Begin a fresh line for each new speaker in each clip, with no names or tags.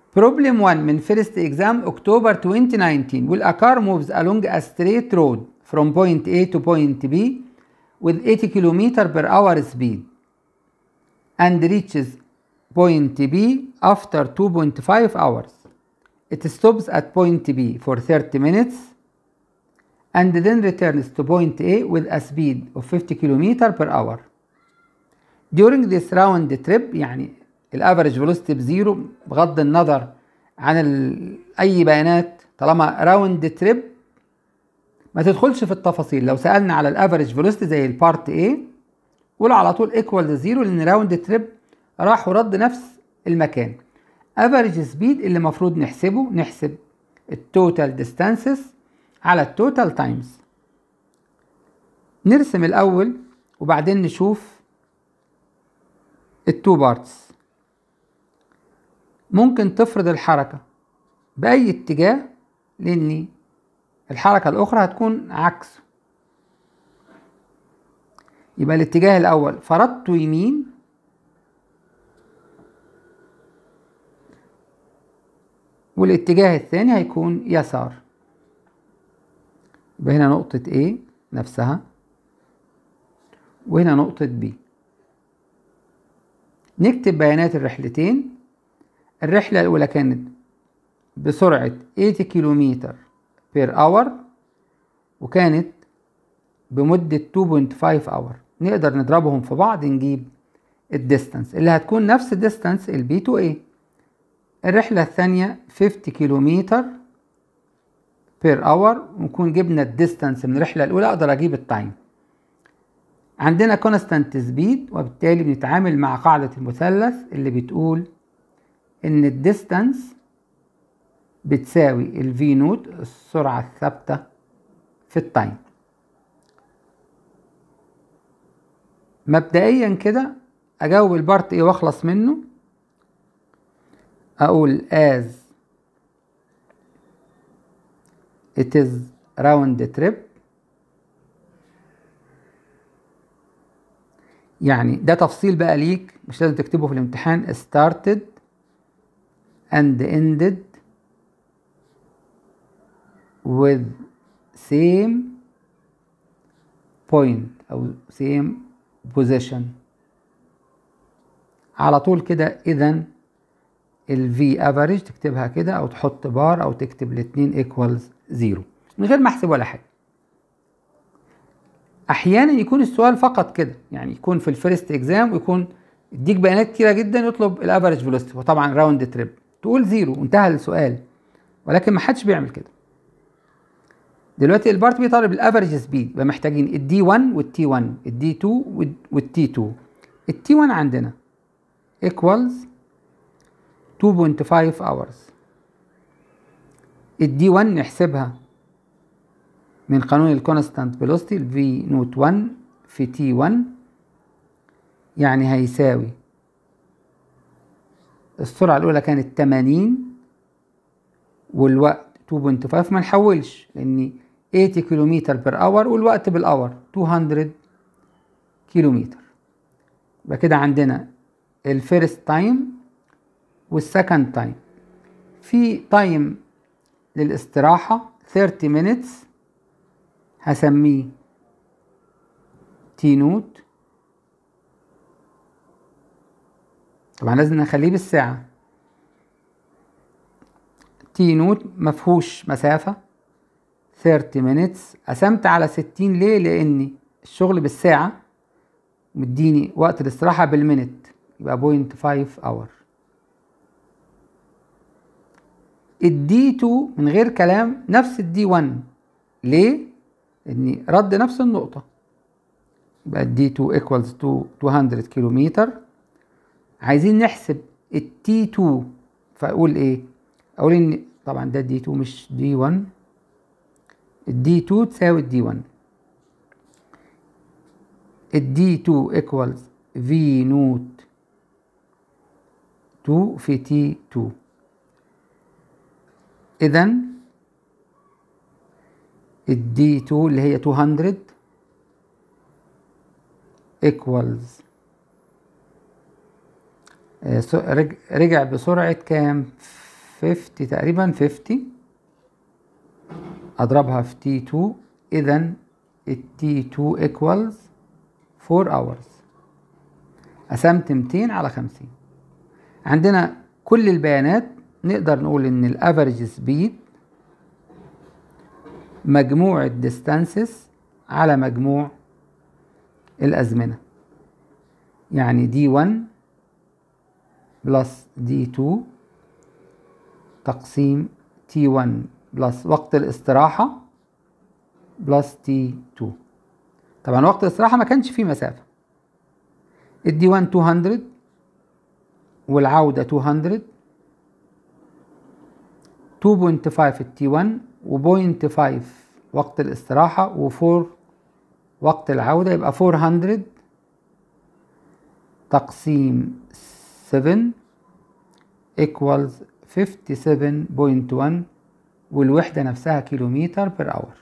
Problem 1 من first exam October 2019 will a car moves along a straight road from point A to point B with 80 km per hour speed and reaches point B after 2.5 hours. It stops at point B for 30 minutes and then returns to point A with a speed of 50 km per hour. During this round trip يعني الافريج فيلوسيتي بزيرو بغض النظر عن ال... اي بيانات طالما راوند تريب ما تدخلش في التفاصيل لو سالنا على الافريج فيلوسيتي زي البارت A قول على طول ايكوال زيرو لان راوند تريب راح ورد نفس المكان افريج سبيد اللي المفروض نحسبه نحسب التوتال ديستانسز على التوتال تايمز نرسم الاول وبعدين نشوف التو بارتس ممكن تفرض الحركة بأي اتجاه لأن الحركة الأخرى هتكون عكسه يبقى الاتجاه الأول فرضته يمين والاتجاه الثاني هيكون يسار يبقى هنا نقطة A نفسها وهنا نقطة B نكتب بيانات الرحلتين الرحلة الأولى كانت بسرعة 80 كيلومتر بير اور وكانت بمدة 2.5 اور نقدر نضربهم في بعض نجيب الديستانس اللي هتكون نفس ديستانس البي تو اي الرحلة الثانية 50 كيلومتر بير اور ونكون جبنا الديستانس من الرحلة الأولى أقدر أجيب التايم عندنا كونستانت سبيد وبالتالي بنتعامل مع قاعدة المثلث اللي بتقول إن الديستانس بتساوي الفي نوت السرعة الثابتة في التايم مبدئيا كده أجاوب البارت إيه وأخلص منه أقول as it is round trip يعني ده تفصيل بقى ليك مش لازم تكتبه في الامتحان started and ended with same point أو same position على طول كده إذا ال V average تكتبها كده أو تحط بار أو تكتب الاتنين equals zero من غير ما أحسب ولا حاجة أحيانا يكون السؤال فقط كده يعني يكون في الفيرست اكزام ويكون يديك بيانات كتيرة جدا يطلب الافريج فيلوسيتي وطبعا راوند تريب تقول زيرو وانتهى السؤال ولكن ما حدش بيعمل كده دلوقتي البارت بيطالب الافريج سبيد يبقى محتاجين الدي 1 والتي 1 الدي 2 والتي 2 التي 1 عندنا equals 2.5 hours الدي 1 نحسبها من قانون الكونستانت فيلوسيتي الفي نوت 1 في تي 1 يعني هيساوي السرعة الأولى كانت 80 والوقت 2.5 ما نحولش لأن 80 كيلومتر بير اور والوقت بالأور 200 كيلومتر يبقى كده عندنا الفيرست تايم والسكند تايم في تايم للاستراحة 30 minutes هسميه تي نوت طبعا لازم نخليه بالساعة تي نوت مفهوش مسافة 30 minutes قسمت على 60 ليه لأن الشغل بالساعة مديني وقت الاستراحة بالمنت يبقى بوينت 5 اور الدي 2 من غير كلام نفس الدي 1 ليه؟ لأن رد نفس النقطة يبقى الدي 2 ايكوالز تو 200 كيلومتر عايزين نحسب التي 2 فأقول إيه؟ أقول إن طبعا ده دي 2 مش دي 1 الدي 2 تساوي الدي 1 الدي 2 ايكوالز في نوت 2 في تي 2 إذا الدي 2 اللي هي 200 equals رجع بسرعة كام؟ 50 تقريبا 50 اضربها في تي 2 اذا التي 2 equals 4 hours قسمت 200 على 50 عندنا كل البيانات نقدر نقول ان الافريج سبيد مجموع الديستانسز على مجموع الازمنه يعني دي 1 بلس دي 2 تقسيم تي 1 بلس وقت الاستراحة بلس تي 2 طبعا وقت الاستراحة ما كانش فيه مسافة الدي 1 200 والعودة 200 2.5 التي 1 و.5 وقت الاستراحة و4 وقت العودة يبقى 400 تقسيم 7 equals 57.1 والوحدة نفسها كيلومتر بر اور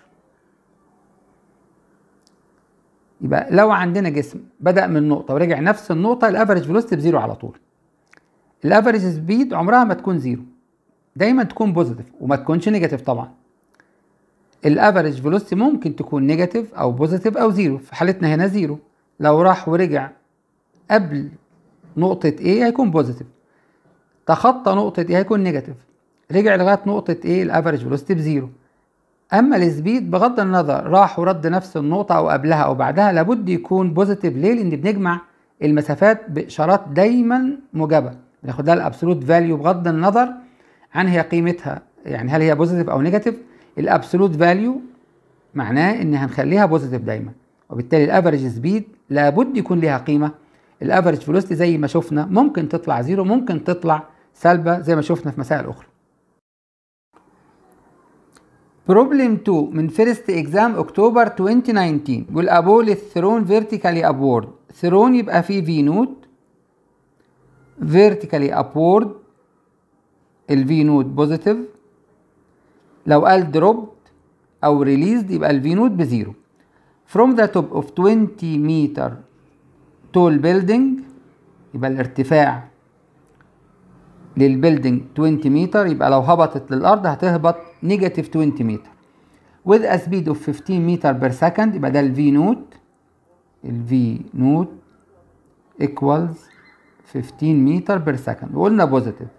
يبقى لو عندنا جسم بدأ من نقطة ورجع نفس النقطة الافريج فيلوسيتي بزيرو على طول الافريج سبيد عمرها ما تكون زيرو دايما تكون بوزيتيف وما تكونش نيجاتيف طبعا الافريج فيلوسيتي ممكن تكون نيجاتيف او بوزيتيف او زيرو في حالتنا هنا زيرو لو راح ورجع قبل نقطة A هيكون بوزيتيف تخطى نقطة A هيكون نيجاتيف رجع لغاية نقطة A الافريج فيلوسيتي بزيرو اما السبيد بغض النظر راح ورد نفس النقطة او قبلها او بعدها لابد يكون بوزيتيف ليه لان بنجمع المسافات باشارات دايما موجبة بناخد لها الابسولوت فاليو بغض النظر عن هي قيمتها يعني هل هي بوزيتيف او نيجاتيف الابسولوت فاليو معناه ان هنخليها بوزيتيف دايما وبالتالي الافريج سبيد لابد يكون ليها قيمه الافريج فيلوسيتي زي ما شفنا ممكن تطلع زيرو ممكن تطلع سالبه زي ما شفنا في مسائل اخرى بروبلم 2 من فيرست اكزام اكتوبر 2019 بيقول ابول الثرون فيرتيكالي ابورد ثرون يبقى فيه في نوت فيرتيكالي ابورد الفي نوت بوزيتيف لو قال دروب او ريليزد يبقى الفي نوت بزيرو from the top of 20 meter tall building يبقى الارتفاع للبيلدينج 20 متر يبقى لو هبطت للارض هتهبط نيجاتيف 20 متر with a speed of 15 متر بير سكند يبقى ده الفي نوت الفي نوت equals 15 متر بير سكند وقلنا بوزيتيف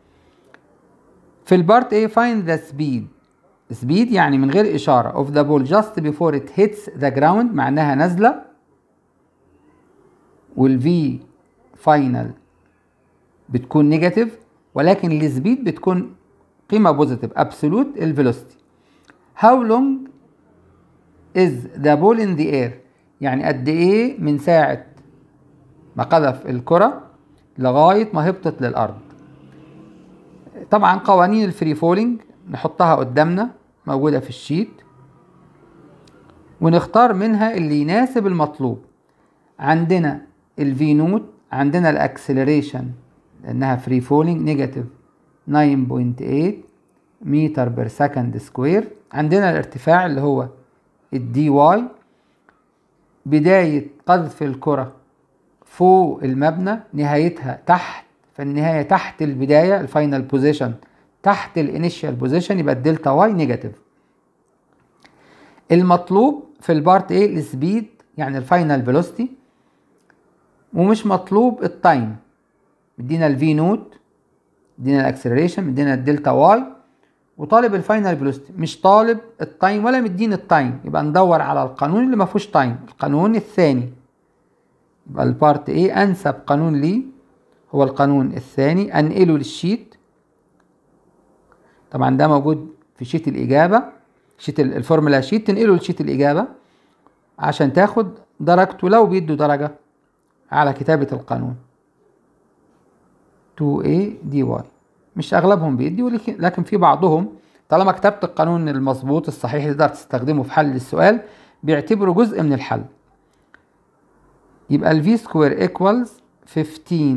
في البارت A find the speed speed يعني من غير إشارة of the ball just before it hits the ground معناها نازلة والفي فاينل بتكون نيجاتيف ولكن السبيد بتكون قيمة بوزيتيف absolute الفيلوسيتي how long is the ball in the air يعني قد ايه من ساعة ما قذف الكرة لغاية ما هبطت للأرض طبعا قوانين الفري فولينج نحطها قدامنا موجودة في الشيت ونختار منها اللي يناسب المطلوب عندنا الفي نوت عندنا الاكسلريشن لانها فري فولينج نيجاتيف 9.8 متر بير سكند سكوير عندنا الارتفاع اللي هو الدي واي بداية قذف الكرة فوق المبنى نهايتها تحت فالنهاية تحت البداية الفاينل بوزيشن تحت الانيشال بوزيشن يبقى الدلتا واي نيجاتيف المطلوب في البارت ايه السبيد يعني الفاينل فيلوسيتي ومش مطلوب التايم مدينا الفي نوت مدينا الاكسلريشن مدينا الدلتا واي وطالب الفاينل فيلوسيتي مش طالب التايم ولا مدينا التايم يبقى ندور على القانون اللي ما فيهوش تايم القانون الثاني يبقى البارت ايه انسب قانون ليه هو القانون الثاني انقله للشيت طبعا ده موجود في شيت الاجابه شيت الفورمولا شيت تنقله لشيت الاجابه عشان تاخد درجته لو بيدوا درجه على كتابه القانون 2a dy مش اغلبهم بيدي لكن في بعضهم طالما كتبت القانون المظبوط الصحيح اللي تقدر تستخدمه في حل السؤال بيعتبره جزء من الحل يبقى ال v سكوير equals 15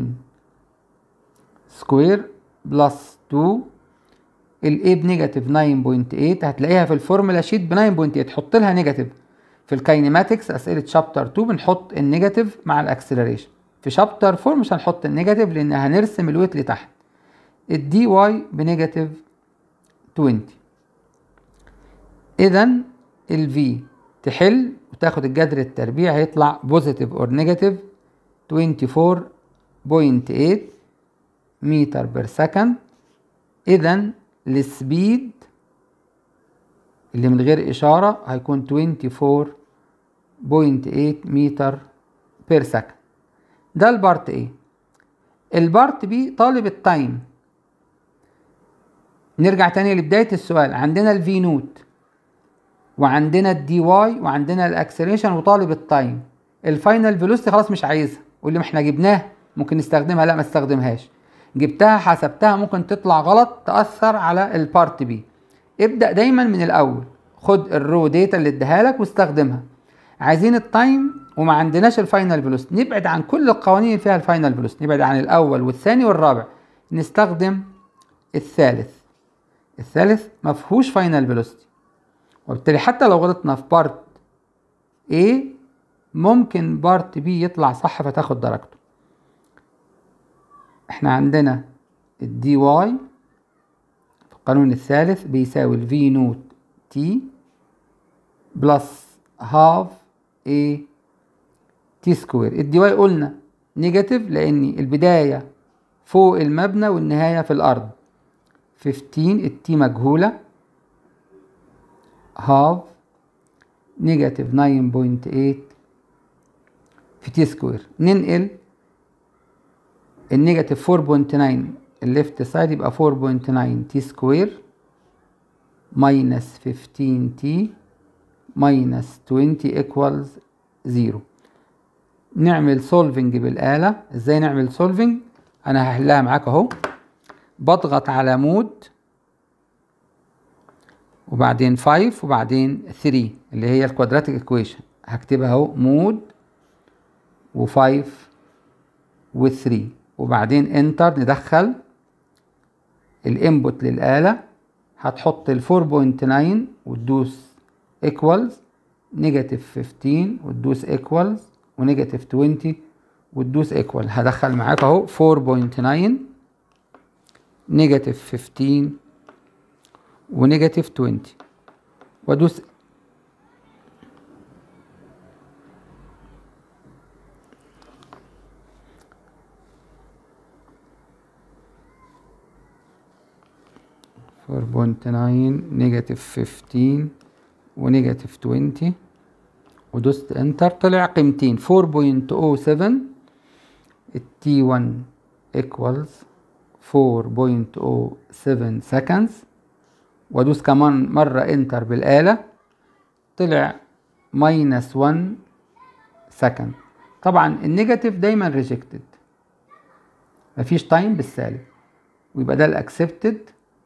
سكوير بلس 2 ال a بنيجاتيف 9.8 هتلاقيها في الفورمولا شيت ب 9.8 حط لها نيجاتيف في الكاينماتكس اسئله شابتر 2 بنحط النيجاتيف مع الاكسلريشن في شابتر 4 مش هنحط النيجاتيف لان هنرسم الويت لتحت الدي واي بنيجاتيف 20 اذا الفي تحل وتاخد الجذر التربيع هيطلع بوزيتيف اور نيجاتيف 24.8 متر بير سكند اذا السبيد اللي من غير اشاره هيكون 24.8 متر بير سكند ده البارت ايه البارت بي طالب التايم نرجع تاني لبداية السؤال عندنا الفي نوت وعندنا الدي واي وعندنا الاكسلريشن وطالب التايم الفاينل فيلوسيتي خلاص مش عايزها واللي ما احنا جبناه ممكن نستخدمها لا ما استخدمهاش جبتها حسبتها ممكن تطلع غلط تأثر على البارت بي ابدأ دايما من الأول خد الرو داتا اللي اديها لك واستخدمها عايزين التايم وما عندناش الفاينل فيلوسيتي نبعد عن كل القوانين اللي فيها الفاينل فيلوسيتي نبعد عن الأول والثاني والرابع نستخدم الثالث الثالث ما فيهوش فاينل فيلوسيتي وبالتالي حتى لو غلطنا في بارت A ممكن بارت B يطلع صح فتاخد درجته احنا عندنا الدي واي في القانون الثالث بيساوي الفي نوت تي بلس هاف A تي سكوير الدي واي قلنا نيجاتيف لان البداية فوق المبنى والنهاية في الأرض 15 التي مجهولة هاف نيجاتيف 9.8 في تي سكوير ننقل النيجاتيف 4.9 الليفت سايد يبقى 4.9 تي سكوير ماينس 15 تي ماينس 20 equals 0 نعمل سولفنج بالآلة ازاي نعمل سولفنج انا هحلها معاك اهو بضغط على مود وبعدين 5 وبعدين 3 اللي هي الكوادراتيك ايكويشن هكتبها اهو مود و5 و3 وبعدين انتر ندخل الانبوت للآلة هتحط ال 4.9 وتدوس ايكوالز نيجاتيف 15 وتدوس ايكوالز ونيجاتيف 20 وتدوس ايكوال هدخل معاك اهو 4.9 نيجاتيف 15 ونيجاتيف 20 وادوس فور بوينت ناين نيجاتيف فيفتين ونيجاتيف توينتي ودوست انتر طلع قيمتين فور بوينت او سفن التي ون equals 4.07 seconds وادوس كمان مرة انتر بالآلة طلع ماينس 1 سكند طبعا النيجاتيف دايما ريجكتد مفيش تايم بالسالب ويبقى ده الاكسبتد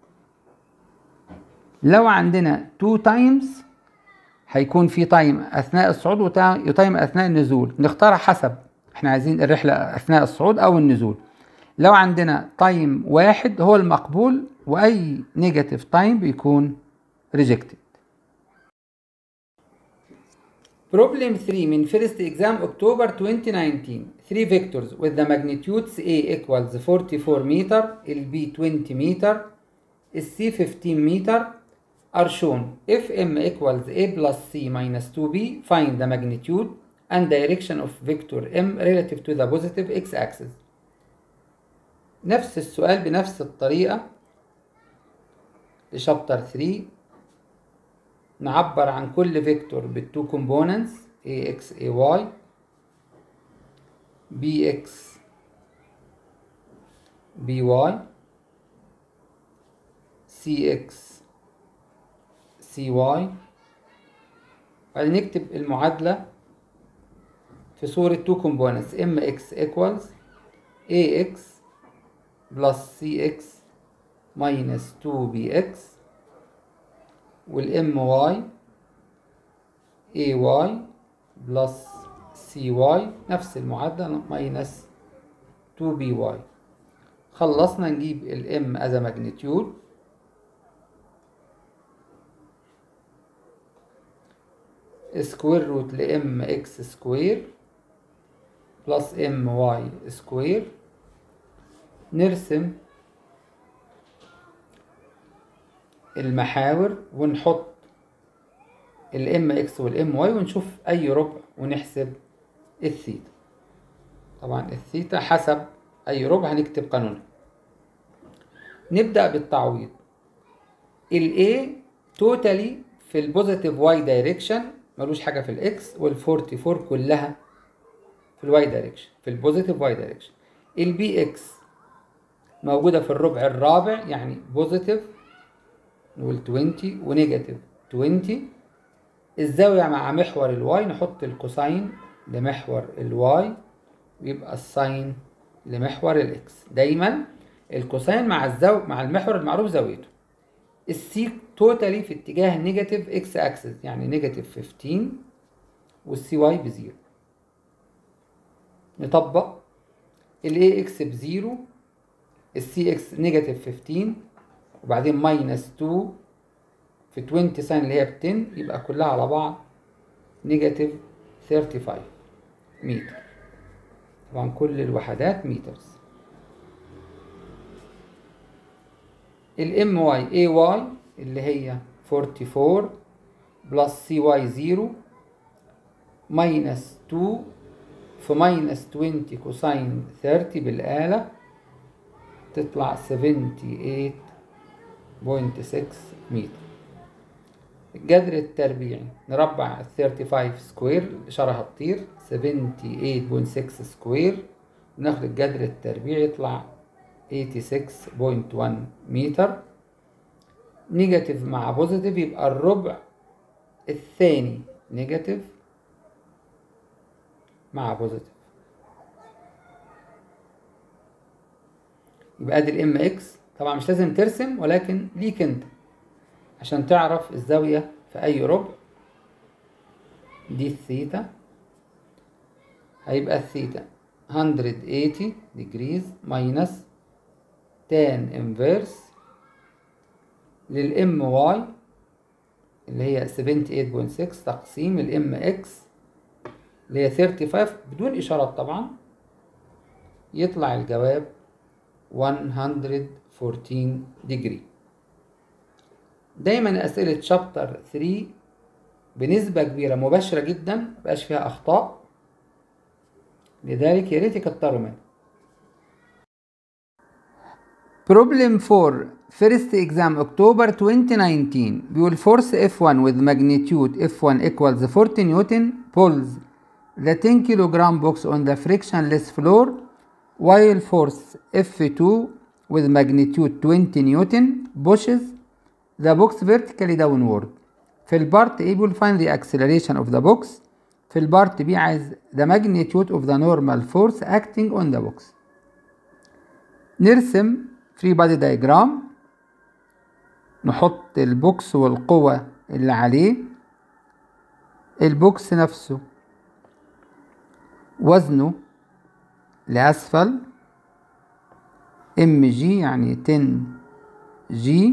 لو عندنا 2 تايمز هيكون في تايم اثناء الصعود وتايم اثناء النزول نختار حسب احنا عايزين الرحلة اثناء الصعود او النزول لو عندنا تايم واحد هو المقبول واي نيجاتيف تايم بيكون ريجكتد Problem 3 من first exam October 2019 3 vectors with the magnitudes A equals 44 meter ال B 20 meter ال C 15 meter are shown if M equals A plus C minus 2B find the magnitude and direction of vector M relative to the positive x-axis نفس السؤال بنفس الطريقة لشابتر 3 نعبر عن كل فيكتور بالتو كومبوننتس ax ay bx by cx cy بعدين نكتب المعادلة في صورة تو كومبوننتس mx equals ax plus cx minus 2bx والام واي اي واي بلس سي واي نفس المعادلة ماينس 2 بي واي خلصنا نجيب الام از ماجنتيود سكوير روت لام اكس سكوير بلس ام واي سكوير نرسم المحاور ونحط الام اكس والام واي ونشوف اي ربع ونحسب الثيتا طبعا الثيتا حسب اي ربع هنكتب قانونها نبدأ بالتعويض ال A توتالي في البوزيتيف واي دايركشن ملوش حاجة في الاكس وال 44 كلها في الواي دايركشن في البوزيتيف واي دايركشن ال بي اكس موجودة في الربع الرابع يعني بوزيتيف نقول 20 ونيجاتيف 20 الزاوية مع محور الواي نحط الكوساين لمحور الواي ويبقى الساين لمحور الاكس دايما الكوساين مع الزاوية مع المحور المعروف زاويته السي توتالي في اتجاه النيجاتيف اكس اكسس يعني نيجاتيف 15 والسي واي بزيرو نطبق الاي اكس بزيرو السي اكس نيجاتيف 15 وبعدين ماينس 2 في 20 ساين اللي هي ب 10 يبقى كلها على بعض نيجاتيف 35 متر طبعا كل الوحدات مترز الام واي اي واي اللي هي 44 بلس سي واي 0 ماينس 2 في ماينس 20 كوساين 30 بالآلة تطلع 78.6 متر الجذر التربيعي نربع ال 35 سكوير الإشارة هتطير 78.6 سكوير ناخد الجذر التربيعي يطلع 86.1 متر نيجاتيف مع بوزيتيف يبقى الربع الثاني نيجاتيف مع بوزيتيف يبقى ادي الام اكس طبعا مش لازم ترسم ولكن ليك انت عشان تعرف الزاوية في اي ربع دي الثيتا هيبقى الثيتا 180 degrees minus tan inverse للام واي اللي هي 78.6 تقسيم الام اكس اللي هي 35 بدون اشارات طبعا يطلع الجواب 114 degree دايما اسئلة شابتر 3 بنسبة كبيرة مباشرة جدا مبقاش فيها اخطاء لذلك يا ريت يكتروا منها Problem 4 First exam October 2019 بيقول force F1 with magnitude F1 equals 40 Newton pulls the 10 kilogram box on the frictionless floor while force F2 with magnitude 20 Newton pushes the box vertically downward في البارت A بيقول find the acceleration of the box في البارت B عايز the magnitude of the normal force acting on the box نرسم free body diagram نحط البوكس والقوة اللي عليه البوكس نفسه وزنه لأسفل ام جي يعني 10 جي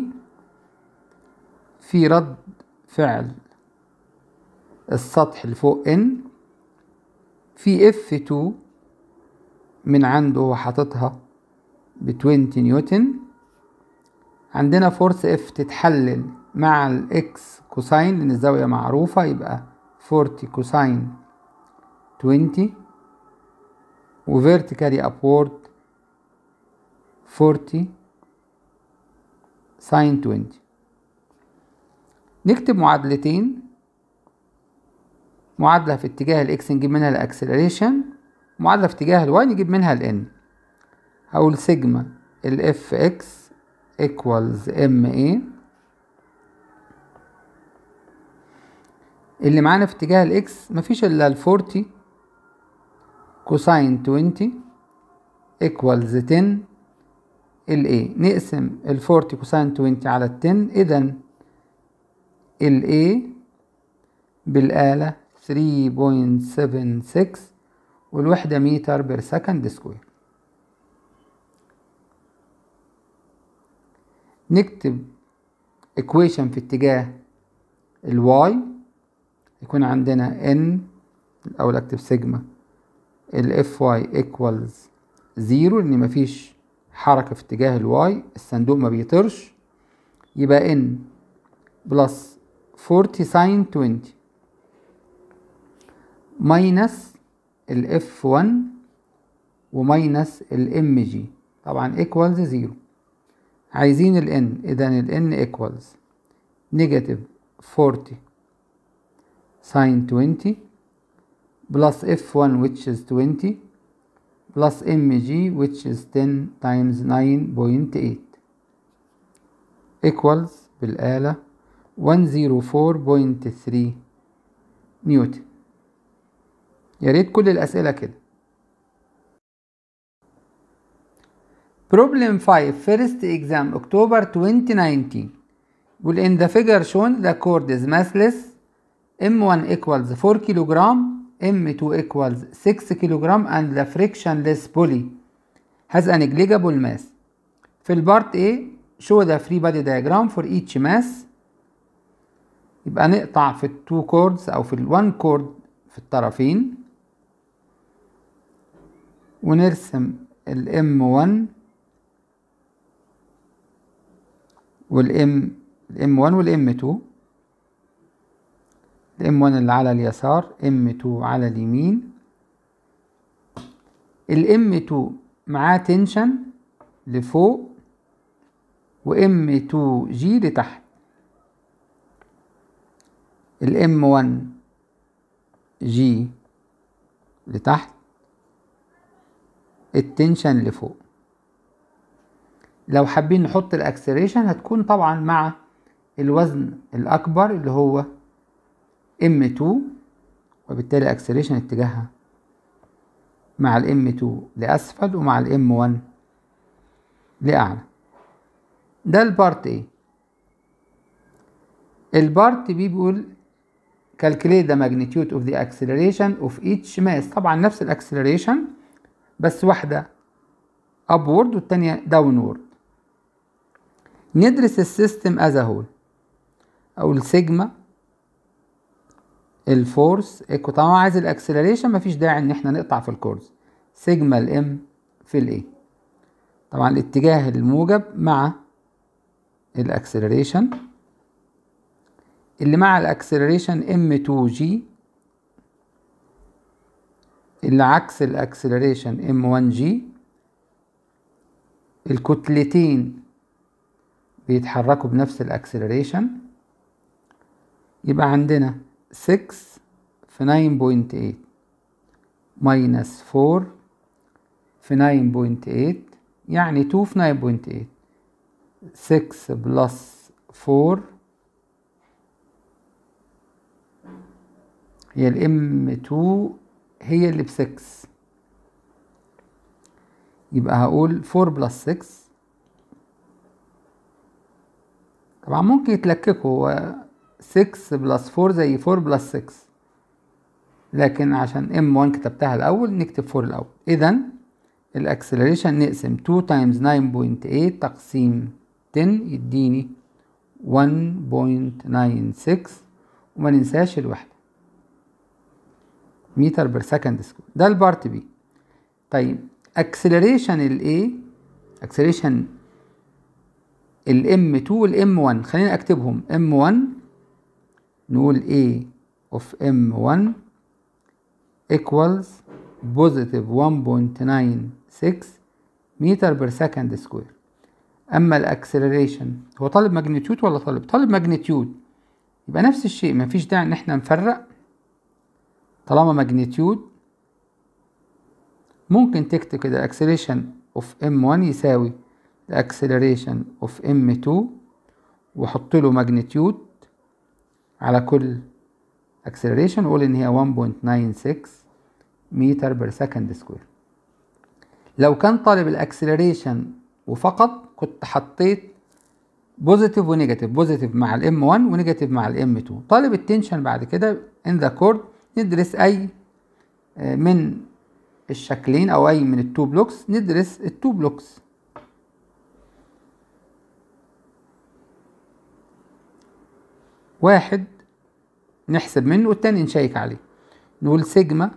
في رد فعل السطح اللي فوق ان في اف 2 من عنده هو حاططها ب 20 نيوتن عندنا فورس اف تتحلل مع الاكس كوساين لان الزاوية معروفة يبقى 40 كوساين 20 وفيرتيكالي ابورد 40 ساين 20 نكتب معادلتين معادلة في اتجاه الاكس نجيب منها الاكسلريشن معادلة في اتجاه الواي نجيب منها الان هقول سيجما الاف اكس equals ام اي اللي معانا في اتجاه الاكس مفيش الا الفورتي كوساين 20 equals 10 ال A نقسم ال 40 كوساين 20 على ال 10 إذا ال A بالآلة 3.76 والوحدة متر بير سكند سكوير نكتب equation في اتجاه ال y يكون عندنا n الأول أكتب سيجما ال fy equals 0 لأن مفيش حركة في اتجاه الواي الصندوق ما بيطرش يبقى n بلس 40 ساين 20 ماينس ال F1 وماينس ال MG طبعا equals 0 عايزين ال N إذا ال N equals negative 40 sine 20 plus F1 which is 20 plus mg which is 10 times 9.8 equals بالآلة 104.3 نيوتن يا ريت كل الأسئلة كده Problem 5 first exam October 2019 will in the figure shown the cord is massless M1 equals 4 kilogram M2 equals 6 كيلوغرام and the frictionless pulley has a negligible mass في البارت A show the free body diagram for each mass يبقى نقطع في التو كوردز او في الوان كورد في الطرفين ونرسم الام 1 والام الام 1 والام 2 الام 1 اللي على اليسار ام 2 على اليمين الام 2 معاه تنشن لفوق وام 2 جي لتحت الام 1 جي لتحت التنشن لفوق لو حابين نحط الاكسلريشن هتكون طبعا مع الوزن الاكبر اللي هو M2 وبالتالي اكسلريشن اتجاهها مع ال M2 لأسفل ومع ال M1 لأعلى ده البارت A البارت B بيقول calculate the magnitude of the acceleration of each mass طبعا نفس الاكسلريشن بس واحدة upward والتانية downward ندرس السيستم as a whole أو السيجما الفورس ايكو طالما عايز الاكسلريشن مفيش داعي ان احنا نقطع في الكورس سيجما الام في الاي طبعا الاتجاه الموجب مع الاكسلريشن اللي مع الاكسلريشن ام 2 جي اللي عكس الاكسلريشن ام 1 جي الكتلتين بيتحركوا بنفس الاكسلريشن يبقى عندنا 6 في 9.8 ماينس 4 في 9.8 يعني 2 في 9.8 6 بلس 4 هي الام 2 هي اللي ب 6 يبقى هقول 4 بلس 6 طبعا ممكن يتلككوا هو 6 بلس 4 زي 4 بلس 6 لكن عشان ام 1 كتبتها الاول نكتب 4 الاول اذا الاكسلريشن نقسم 2 تايمز 9.8 تقسيم 10 يديني 1.96 وما ننساش الوحدة متر بير سكند سكوير ده البارت بي طيب اكسلريشن الاي اكسلريشن الام 2 والام 1 خلينا اكتبهم ام 1 نقول A of M1 equals positive 1.96 متر بير سكند سكوير أما الأكسلريشن هو طالب ماجنتيود ولا طالب؟ طالب ماجنتيود يبقى نفس الشيء مفيش داعي إن احنا نفرق طالما ماجنتيود ممكن تكتب كده acceleration of M1 يساوي acceleration of M2 وحط له ماجنتيود على كل acceleration وقول ان هي 1.96 متر بير سكند سكوير لو كان طالب الاكسلريشن وفقط كنت حطيت بوزيتيف ونيجاتيف بوزيتيف مع الام 1 ونيجاتيف مع الام 2 طالب التنشن بعد كده ان ذا كورد ندرس اي من الشكلين او اي من التو بلوكس ندرس التو بلوكس واحد نحسب منه والتاني نشيك عليه نقول سيجما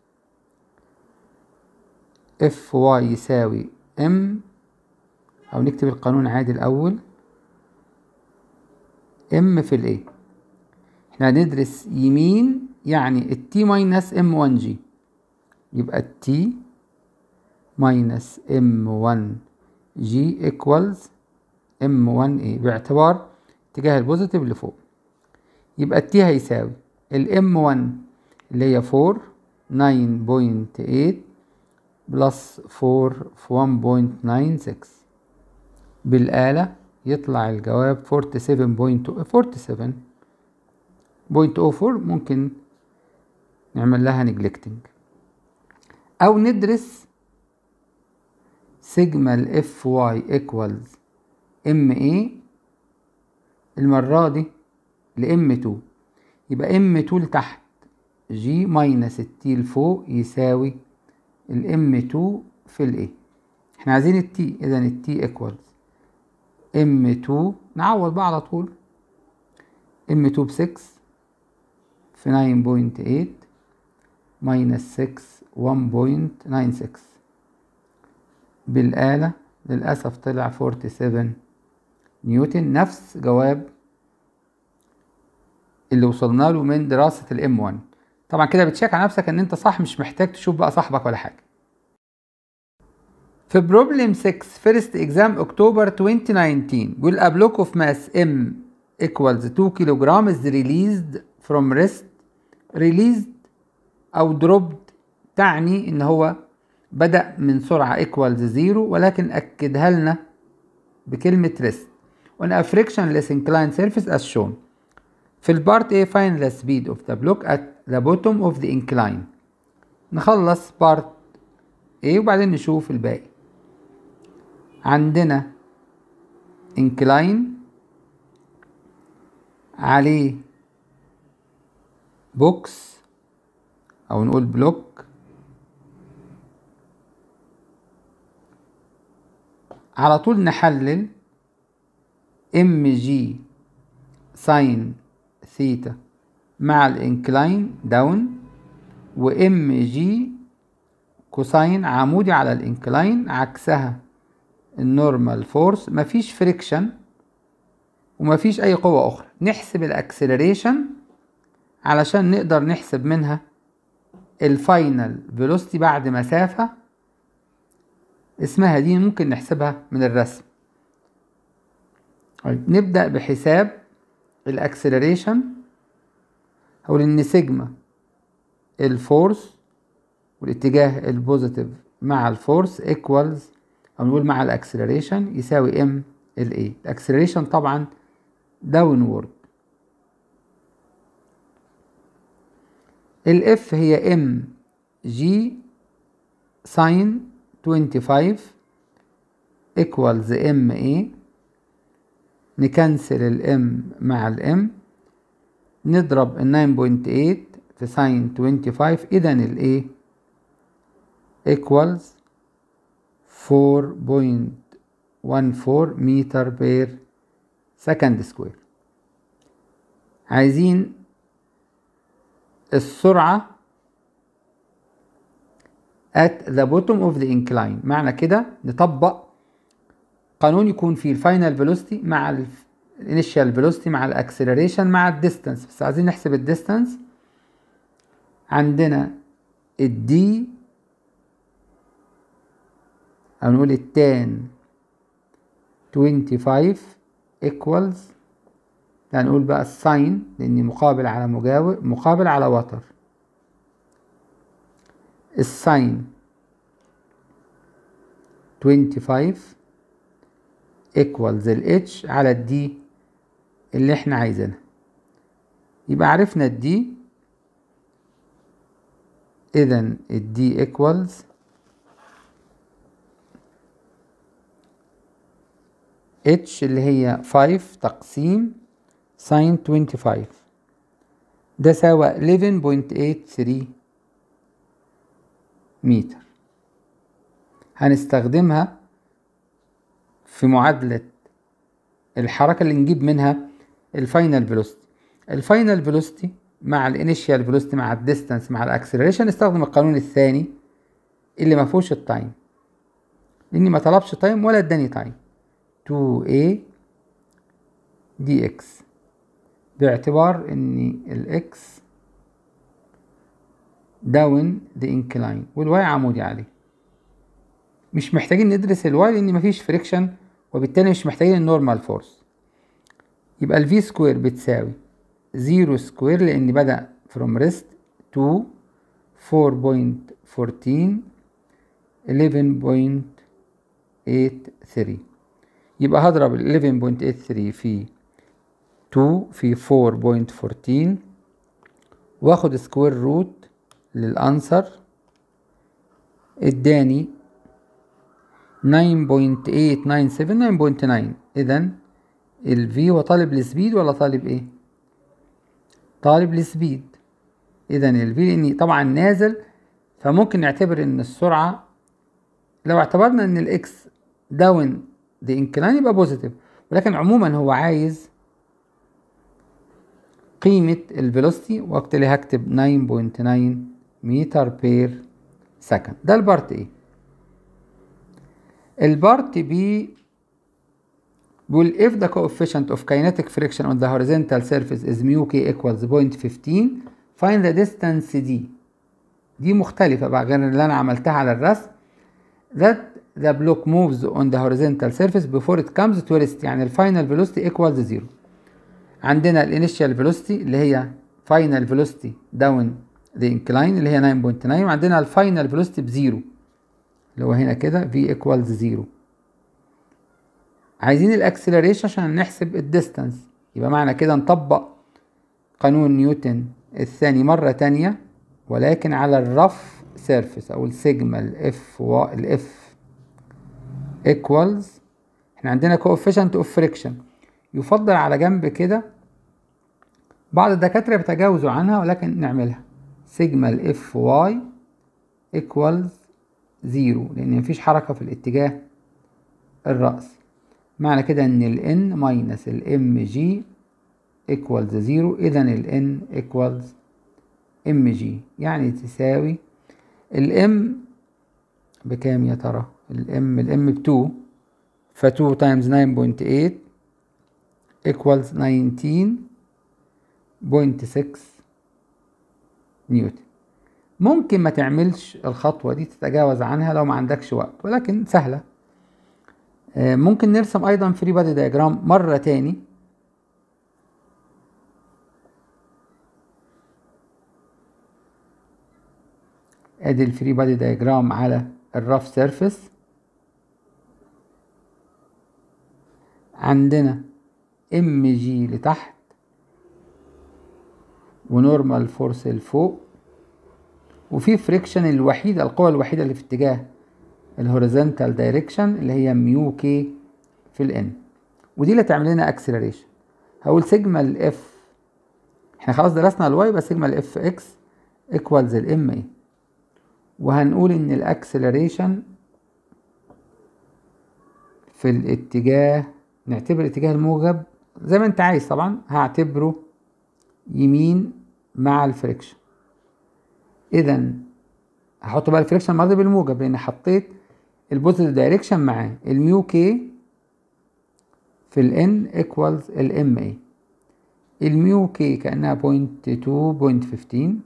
اف واي يساوي ام او نكتب القانون عادي الاول ام في الاي احنا هندرس يمين يعني التي ماينس ام 1 جي يبقى التي ماينس ام 1 جي ايكوالز ام 1 اي باعتبار اتجاه البوزيتيف لفوق يبقى التي هيساوي الام 1 اللي هي 4 9.8 بلس 4 في 1.96 بالآلة يطلع الجواب 47.47 0.04 ممكن نعمل لها نجلكتنج أو ندرس سيجما الاف واي ايكوالز ام اي المرة دي لام 2 يبقى ام 2 لتحت جي ماينس التي لفوق يساوي الام 2 في الاي احنا عايزين التي اذا التي ايكوالز ام 2 نعوض بقى على طول ام 2 ب 6 في 9.8 ماينس 6 1.96 بالآلة للأسف طلع 47 نيوتن نفس جواب اللي وصلنا له من دراسة الام 1 طبعا كده بتشيك على نفسك ان انت صح مش محتاج تشوف بقى صاحبك ولا حاجة في بروبلم 6 فيرست اكزام اكتوبر 2019 بيقول a block of mass m equals 2 كيلوغرام is released from rest released او dropped تعني ان هو بدأ من سرعة equals 0 ولكن أكدها لنا بكلمة rest on a frictionless inclined surface as shown في البارت A find the speed of the block at the bottom of the incline نخلص بارت A وبعدين نشوف الباقي عندنا incline عليه بوكس او نقول بلوك على طول نحلل ام جي ساين ثيتا مع الانكلاين داون وام جي كوساين عمودي على الانكلاين عكسها النورمال فورس مفيش فريكشن ومفيش اي قوة اخرى نحسب الاكسلريشن علشان نقدر نحسب منها الفاينل فيلوسيتي بعد مسافة اسمها دي ممكن نحسبها من الرسم طيب نبدأ بحساب الاكسلريشن هقول ان سيجما الفورس والاتجاه البوزيتيف مع الفورس ايكوالز او نقول مع الاكسلريشن يساوي ام ال اي الاكسلريشن طبعا داونورد الاف هي ام جي ساين 25 equals ام اي نكنسل الام مع الام نضرب ال 9.8 في ساين 25 اذا الاي equals 4.14 متر بير سكند سكوير عايزين السرعة at the bottom of the incline معنى كده نطبق قانون يكون فيه الفاينل فيلوسيتي مع الانيشال فيلوسيتي مع الاكسلريشن مع الديستانس بس عايزين نحسب الديستانس عندنا الدي او نقول التان 25 equals هنقول بقى الساين لاني مقابل على مجاور مقابل على وتر الساين 25 equals ال h على الدي اللي احنا عايزينها يبقى عرفنا الدي اذا الدي equals h اللي هي 5 تقسيم ساين 25 ده ساوى 11.83 متر هنستخدمها في معادلة الحركة اللي نجيب منها الفاينل فيلوسيتي الفاينل فيلوسيتي مع الانيشيال فيلوسيتي مع الديستانس مع الاكسلريشن نستخدم القانون الثاني اللي ما فيهوش التايم لاني ما طلبش تايم ولا اداني تايم 2a dx باعتبار ان الاكس داون ذا انكلاين والواي عمودي عليه مش محتاجين ندرس الواي لان مفيش فريكشن وبالتالي مش محتاجين النورمال فورس يبقى الفي سكوير بتساوي زيرو سكوير لان بدأ from rest to 4.14 11.83 يبقى هضرب ال 11.83 في 2 في 4.14 واخد سكوير روت للانسر اداني 9.897 9.9 اذا ال V هو طالب السبيد ولا طالب ايه طالب السبيد اذا ال V لاني طبعا نازل فممكن نعتبر ان السرعة لو اعتبرنا ان الاكس داون دي انكلاين يبقى بوزيتيف ولكن عموما هو عايز قيمة الفيلوسيتي وبالتالي هكتب 9.9 متر بير سكند ده البارت ايه البارت بي بيقول if the coefficient of kinetic friction on the horizontal surface is mu k equals 0.15 find the distance d دي مختلفة بقى غير اللي أنا عملتها على الرسم that the block moves on the horizontal surface before it comes to rest يعني الفاينل velocity equals zero عندنا الانيشال velocity اللي هي final velocity down the incline اللي هي 9.9 وعندنا الفاينل velocity بزيرو اللي هو هنا كده v equals زيرو عايزين الاكسلريشن عشان نحسب الديستانس يبقى معنى كده نطبق قانون نيوتن الثاني مرة تانية ولكن على الرف سيرفيس او السيجما الاف و الاف ايكوالز احنا عندنا coefficient of friction يفضل على جنب كده بعض الدكاترة بيتجاوزوا عنها ولكن نعملها سيجما الاف واي ايكوالز زيرو لان مفيش حركة في الاتجاه الرأسي معنى كده ان ال n ماينس ال mg equals زيرو اذا ال n equals mg يعني تساوي ال m بكام يا ترى ال m ال m ب 2 ف 2 times 9.8 equals 19.6 نيوتن ممكن ما تعملش الخطوة دي تتجاوز عنها لو ما عندكش وقت ولكن سهلة ممكن نرسم ايضا فري بادي دايجرام مرة تاني ادي الفري بادي دايجرام على الرف سيرفيس عندنا ام جي لتحت ونورمال فورس لفوق وفي فريكشن الوحيدة القوة الوحيدة اللي في اتجاه الهوريزونتال دايركشن اللي هي ميو كي في الان ودي اللي تعمل لنا اكسلريشن هقول سيجما الاف احنا خلاص درسنا الواي يبقى سيجما الاف اكس ايكوالز الام اي وهنقول ان الاكسلريشن في الاتجاه نعتبر الاتجاه الموجب زي ما انت عايز طبعا هعتبره يمين مع الفريكشن اذا هحط بقى الفريكشن الماضي بالموجب لان حطيت البوزيتيف دايركشن معاه الميو كي في الان ايكوالز الام اي الميو كي كانها بوينت تو بوينت فيفتين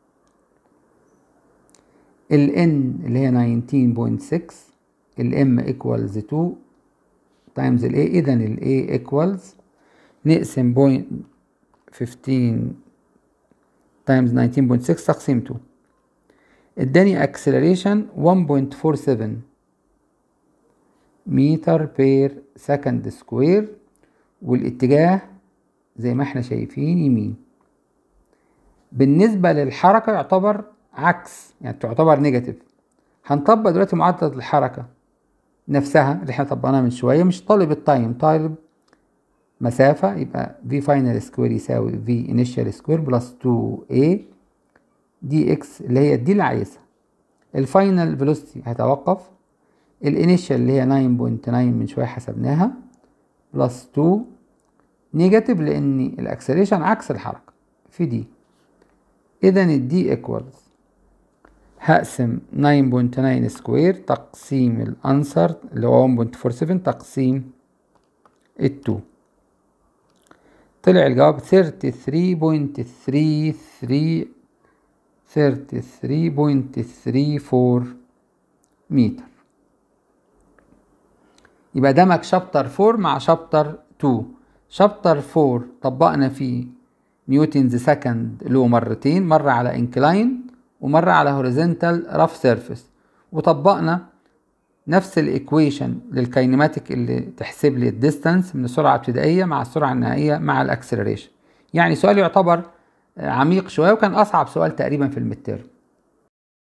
الان اللي هي 19.6 الام ايكوالز 2 تايمز الاي اذا الاي ايكوالز نقسم بوينت 15 تايمز 19.6 تقسيم 2 اداني اكسلريشن 1.47 متر بير سكند سكوير والاتجاه زي ما احنا شايفين يمين بالنسبة للحركة يعتبر عكس يعني تعتبر نيجاتيف هنطبق دلوقتي معادلة الحركة نفسها اللي احنا طبقناها من شوية مش طالب التايم طالب مسافة يبقى v final سكوير يساوي v initial سكوير بلس 2a دي اكس اللي هي دي اللي عايزها الفاينل فيلوسيتي هيتوقف الانيشال اللي هي 9.9 من شويه حسبناها بلس 2 نيجاتيف لان الاكسلريشن عكس الحركه في دي اذا الدي ايكوالز هقسم 9.9 سكوير تقسيم الانسر اللي هو 1.47 تقسيم ال 2 طلع الجواب 33.33 33.34 متر يبقى دمج شابتر 4 مع شابتر 2 شابتر 4 طبقنا فيه نيوتنز سكند لو مرتين مرة على انكلاين ومرة على هوريزونتال رف سيرفيس وطبقنا نفس الايكويشن للكاينماتيك اللي تحسب لي الديستانس من السرعة الابتدائية مع السرعة النهائية مع الاكسلريشن يعني سؤال يعتبر عميق شوية وكان أصعب سؤال تقريبا في المتر